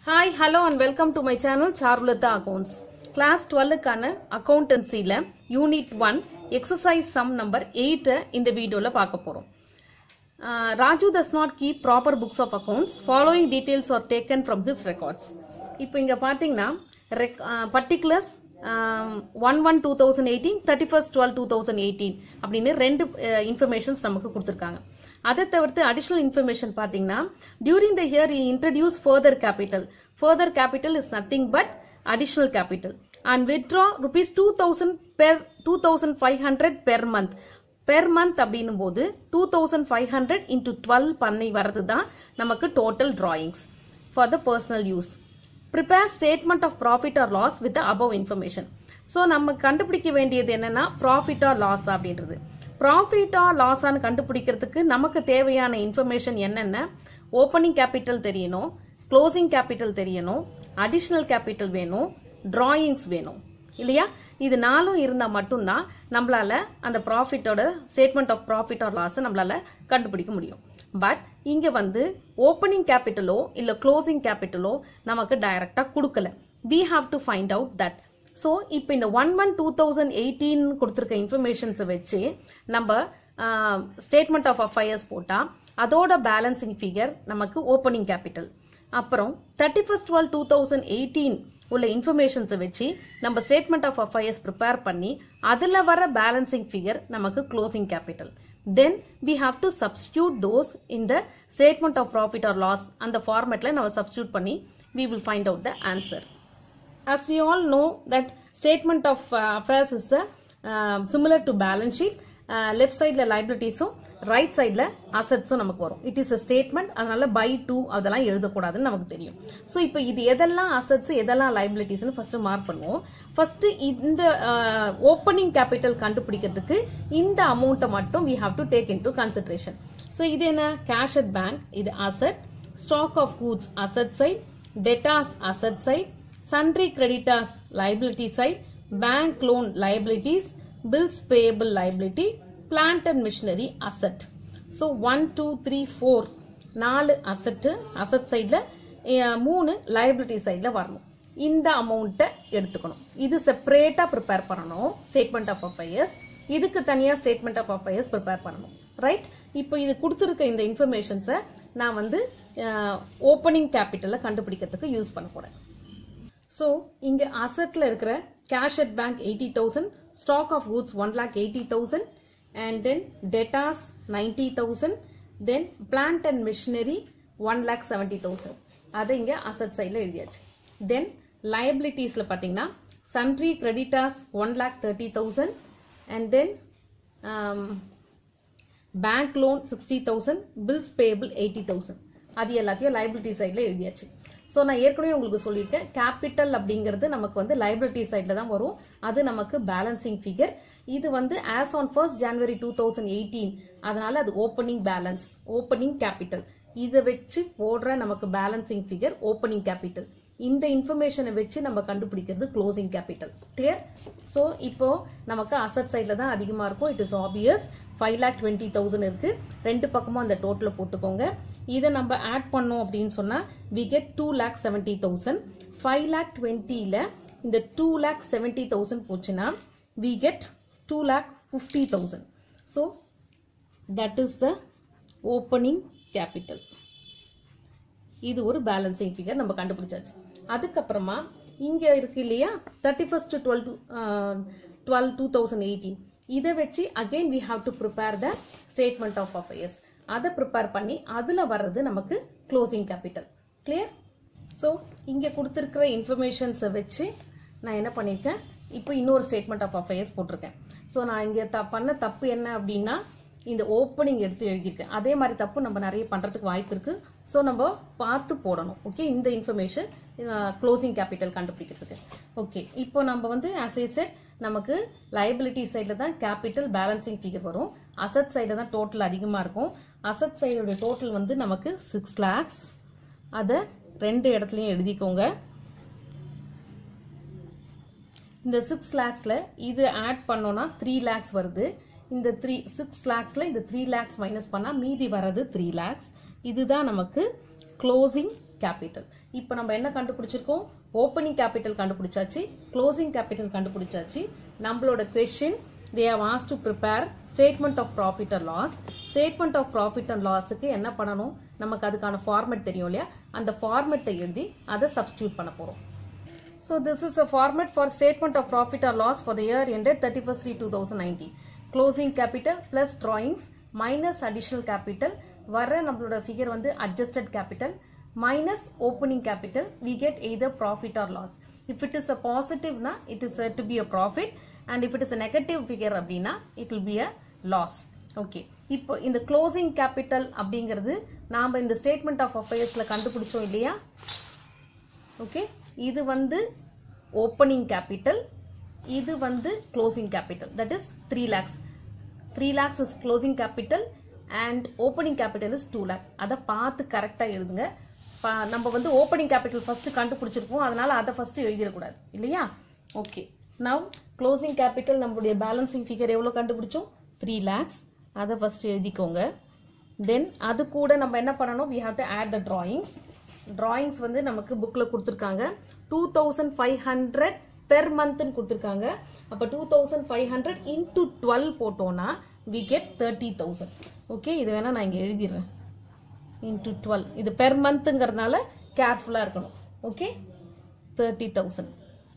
Hi hello and welcome to my channel Charulatha accounts class டுவெல்லுக்கான அக்கௌண்டன்சியில் unit one exercise sum number எயிட்டை இந்த வீடியோவில் பார்க்க போகிறோம் Raju does not keep proper books of accounts following details are taken from his records இப்போ இங்கே பார்த்தீங்கன்னா particulars one one two thousand eighteen thirty first twelve two thousand eighteen அப்படின்னு ரெண்டு இன்ஃபர்மேஷன்ஸ் நமக்கு கொடுத்துருக்காங்க அதை தவிர்த்து அடிஷனல் இன்ஃபர்மேஷன் பார்த்தீங்கன்னா during the year introduce further capital further capital is nothing but additional capital and withdraw rupees two thousand per two thousand five hundred per month per month அப்படின்னும் போது two thousand five hundred into twelve பண்ணி வர்றது தான் நமக்கு total drawings for the personal use prepare statement of profit or loss with above information so நம்ம கண்டுபிடிக்க வேண்டியது என்னன்னா ப்ராஃபிட் ஆர் லாஸ் அப்படின்றது ப்ராஃபிட் ஆர் லாஸான்னு கண்டுபிடிக்கிறதுக்கு நமக்கு தேவையான இன்ஃபர்மேஷன் என்னென்ன ஓப்பனிங் கேபிட்டல் தெரியணும் க்ளோசிங் கேபிட்டல் தெரியணும் அடிஷ்னல் கேபிட்டல் வேணும் டிராயிங்ஸ் வேணும் இல்லையா இது நாலும் இருந்தால் மட்டும்தான் நம்மளால அந்த ப்ராஃபிட்டோட ஸ்டேட்மெண்ட் ஆஃப் ப்ராஃபிட் ஆர் லாஸை நம்மளால கண்டுபிடிக்க முடியும் பட் இங்க வந்து ஓப்பனிங் கேபிட்டலோ இல்ல க்ளோசிங் கேபிட்டலோ நமக்கு டைரக்டா கொடுக்கல we have to find out that so இப்போ இந்த one one two thousand eighteen கொடுத்துருக்க இன்ஃபர்மேஷன்ஸை வச்சு நம்ம ஸ்டேட்மெண்ட் ஆஃப் அஃபயர்ஸ் போட்டால் அதோட பேலன்சிங் ஃபிகர் நமக்கு ஓப்பனிங் கேபிட்டல் அப்புறம் thirty first twelve two thousand eighteen உள்ள இன்ஃபர்மேஷன்ஸை வச்சு நம்ம ஸ்டேட்மெண்ட் ஆஃப் அஃபயர்ஸ் ப்ரிப்பேர் பண்ணி அதில் வர பேலன்சிங் ஃபிகர் நமக்கு closing capital then we have to substitute those in the statement of profit or loss அந்த ஃபார்மேட்டில் நம்ம சப்ஸ்டியூட் பண்ணி we will find out the answer as we all know that statement of uh, affairs is the, uh, similar to balance sheet left சைடில் லைபிலிட்டிஸும் right சைடில் அசட்ஸும் நமக்கு வரும் இட் இஸ் அ ஸ்டேட்மெண்ட் அதனால பை டூ அதெல்லாம் எழுதக்கூடாதுன்னு நமக்கு தெரியும் ஸோ இப்போ இது எதெல்லாம் அசட்ஸ் எதெல்லாம் லைபிலிட்டிஸ்னு ஃபர்ஸ்ட் மார்க் பண்ணுவோம் ஃபர்ஸ்ட் இந்த ஓப்பனிங் கேபிட்டல் கண்டுபிடிக்கிறதுக்கு இந்த அமௌண்ட்டை மட்டும் we have to take into consideration so இது என்ன கேஷ் அட் பேங்க் இது asset stock of goods asset side debtors asset side sundry creditors liability side bank loan liabilities bills payable liability plant and machinery asset so 1 2 3 4 நாலு அசட்டு asset சைடில் மூணு liability சைடில் வரணும் இந்த அமௌண்ட்டை எடுத்துக்கணும் இது செப்பரேட்டாக ப்ரிப்பேர் பண்ணணும் ஸ்டேட்மெண்ட் ஆஃப் அஃபயர்ஸ் இதுக்கு தனியாக ஸ்டேட்மெண்ட் ஆஃப் அஃபயர்ஸ் ப்ரிப்பேர் பண்ணணும் ரைட் இப்போ இது கொடுத்துருக்க இந்த இன்ஃபர்மேஷன்ஸை நான் வந்து ஓப்பனிங் கேபிட்டலை கண்டுபிடிக்கிறதுக்கு யூஸ் பண்ண போகிறேன் ஸோ இங்கே அசட்டில் இருக்கிற cash at bank eighty thousand stock of goods one lakh eighty thousand and then debtors ninety thousand then plant and machinery one lakh seventy thousand அதை இங்கே அசட் சைடில் எழுதியாச்சு தென் லயபிலிட்டிஸில் பார்த்தீங்கன்னா sundry creditors one lakh thirty thousand and then bank loan sixty thousand bills payable eighty thousand அது எல்லாத்தையும் liability சைடில் எழுதியாச்சு ஸோ நான் ஏற்கனவே உங்களுக்கு சொல்லியிருக்கேன் கேபிட்டல் அப்படிங்கிறது நமக்கு வந்து லைபிலிட்டி சைடில் தான் வரும் அது நமக்கு பேலன்சிங் ஃபிகர் இது வந்து as on first January two thousand eighteen அதனால அது ஓப்பனிங் பேலன்ஸ் ஓப்பனிங் கேபிட்டல் இதை வச்சு போடுற நமக்கு பேலன்சிங் ஃபிகர் ஓப்பனிங் கேபிட்டல் இந்த இன்ஃபர்மேஷனை வச்சு நம்ம கண்டுபிடிக்கிறது க்ளோசிங் கேபிட்டல் கிளியர் ஸோ இப்போ நமக்கு அசட் சைடில் தான் அதிகமாக இருக்கும் it is obvious five lakh twenty thousand இருக்கு ரெண்டு பக்கமும் அந்த டோட்டலில் போட்டுக்கோங்க இதை நம்ம ஆட் பண்ணோம் அப்படின்னு சொன்னால் we get two lakh seventy thousand five lakh டுவெண்ட்டியில் இந்த டூ லேக் செவன்ட்டி தௌசண்ட் போச்சுன்னா we get two lakh fifty thousand so that is the opening capital இது ஒரு பேலன்சிங் ஃபிகர் நம்ம கண்டுபிடிச்சாச்சு அதுக்கப்புறமா இங்கே இருக்கு இல்லையா thirty first twelve two twelve two thousand eighteen இதை வச்சு again we have to prepare the statement of affairs அதை ப்ரிப்பேர் பண்ணி அதில் வர்றது நமக்கு க்ளோசிங் கேபிட்டல் கிளியர் ஸோ இங்கே கொடுத்துருக்கிற இன்ஃபர்மேஷன்ஸை வச்சு நான் என்ன பண்ணியிருக்கேன் இப்போ இன்னொரு ஸ்டேட்மெண்ட் ஆஃப் அஃபயர்ஸ் போட்டிருக்கேன் ஸோ நான் இங்கே த பண்ண தப்பு என்ன அப்படின்னா இந்த ஓப்பனிங் எடுத்து எழுதியிருக்கேன் அதே மாதிரி தப்பு நம்ம நிறைய பண்ணுறதுக்கு வாய்ப்பு இருக்குது ஸோ நம்ம பார்த்து போடணும் ஓகே இந்த இன்ஃபர்மேஷன் க்ளோசிங் கேபிட்டல் கண்டுபிடிக்கிறதுக்கு ஓகே இப்போ நம்ம வந்து ஆஸ் ஏ செட் நமக்கு லைபிலிட்டி சைடில் தான் கேபிட்டல் பேலன்சிங் ஃபிகர் வரும் அசட் சைடில் தான் டோட்டல் அதிகமாக இருக்கும் அசட் சைடோட டோட்டல் வந்து நமக்கு சிக்ஸ் லேக்ஸ் அதை ரெண்டு இடத்துலையும் எழுதிக்கோங்க இந்த சிக்ஸ் லேக்ஸில் இது ஆட் பண்ணோன்னா த்ரீ லேக்ஸ் வருது இந்த த்ரீ சிக்ஸ் லேக்ஸில் இந்த த்ரீ லேக்ஸ் மைனஸ் பண்ணால் மீதி வர்றது த்ரீ லேக்ஸ் இதுதான் நமக்கு க்ளோசிங் கேபிட்டல் இப்போ நம்ம என்ன கண்டுபிடிச்சிருக்கோம் ஓப்பனிங் கேபிட்டல் கண்டுபிடிச்சாச்சு க்ளோசிங் கேபிட்டல் கண்டுபிடிச்சாச்சு நம்மளோட question they have as to prepare statement of profit and loss statement of profit and லாஸுக்கு என்ன பண்ணணும் நமக்கு அதுக்கான ஃபார்மெட் தெரியும் இல்லையா அந்த ஃபார்மெட்டை எழுதி அதை சப்ஸ்டியூட் பண்ண போகிறோம் So this is a format for statement of profit or loss for the year ended 31st 3 2019. Closing capital plus drawings minus additional capital வர நம்மளோட figure வந்து adjusted capital minus opening capital we get either profit or loss. If it is a positive na it is said to be a profit and if it is a negative figure அப்படின்னா it will be a loss. Okay இப்போ இந்த closing capital அப்படிங்கிறது நாம் இந்த statement of அஃபேர்ஸில் கண்டுபிடிச்சோம் இல்லையா okay இது வந்து ஓப்பனிங் கேபிட்டல் இது வந்து closing capital that is three lakhs three lakhs is closing capital and opening capital is two lakh அதை பார்த்து கரெக்டாக எழுதுங்க பா- நம்ம வந்து ஓப்பனிங் கேபிட்டல் ஃபர்ஸ்ட் கண்டுபிடிச்சிருப்போம் அதனால அதை ஃபர்ஸ்ட் எழுதிடக்கூடாது இல்லையா ஓகே நவ் க்ளோசிங் கேபிட்டல் நம்மளுடைய பேலன்சிங் ஃபிகர் எவ்வளோ கண்டுபிடிச்சோம் த்ரீ லேக்ஸ் அதை ஃபர்ஸ்ட் எழுதிக்கோங்க தென் அது கூட நம்ம என்ன பண்ணணும் we have to add the drawings drawings வந்து நமக்கு புக்கில் கொடுத்துருக்காங்க two thousand five hundred per மந்த்னு கொடுத்துருக்காங்க அப்போ two thousand five hundred into twelve போட்டோன்னா we get thirty thousand okay இது வேணா நான் இங்கே எழுதிடுறேன் இன்டூ டுவெல் இது பெர் மந்த்துங்கிறதுனால கேர்ஃபுல்லாக இருக்கணும் ஓகே தேர்ட்டி தௌசண்ட்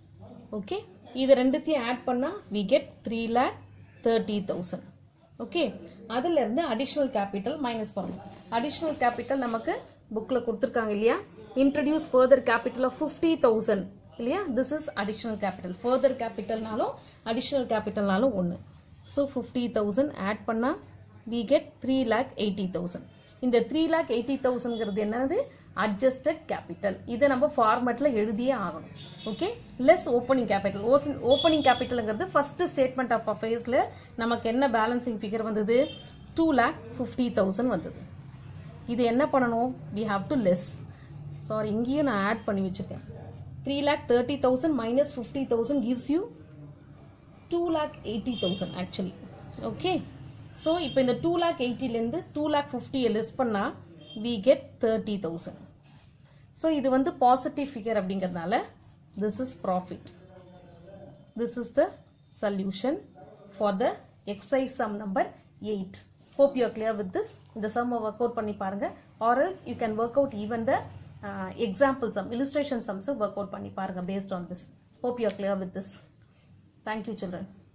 ஓகே இது ரெண்டுத்தையும் ஆட் பண்ணா we get three lakh thirty thousand okay அதுல இருந்து அடிஷனல் கேபிட்டல் மைனஸ் பண்ணணும் அடிஷனல் கேபிட்டல் நமக்கு புக்ல கொடுத்துருக்காங்க இல்லையா introduce further capital of fifty thousand இல்லையா this is additional capital further கேபிட்டல்னாலும் அடிஷனல் கேபிட்டல்னாலும் ஒன்று ஸோ ஃபிஃப்டி தௌசண்ட் ஆட் பண்ணா we get three lakh eighty thousand இந்த த்ரீ லேக் எயிட்டி தௌசண்ட்ங்கிறது என்னது அட்ஜஸ்டட் கேபிட்டல் இதை நம்ம ஃபார்மேட்டில் எழுதியே ஆகணும் okay less opening capital opening கேபிட்டலுங்கிறது ஃபர்ஸ்ட் ஸ்டேட்மெண்ட் ஆஃப் அஃபேர்ஸில் நமக்கு என்ன பேலன்சிங் ஃபிகர் வந்தது டூ லேக் ஃபிஃப்டி தௌசண்ட் வந்தது இது என்ன பண்ணணும் we have to less sorry இங்கேயும் நான் ஆட் பண்ணி வச்சிருக்கேன் three lakh thirty thousand minus fifty thousand gives you two lakh eighty thousand actually okay so இப்போ இந்த டூ லேக் எயிட்டிலேருந்து டூ லேக் ஃபிஃப்டியை லெஸ் பண்ணால் we get thirty thousand so இது வந்து பாசிட்டிவ் ஃபிகர் அப்படிங்கிறதுனால this is profit this is the solution for the exercise sum number eight hope you clear with this இந்த சம்மை ஒர்க் அவுட் பண்ணி பாருங்க or else you can work out even the example sum illustration sums work out பண்ணி பாருங்க based on this hope you are clear with this thank you children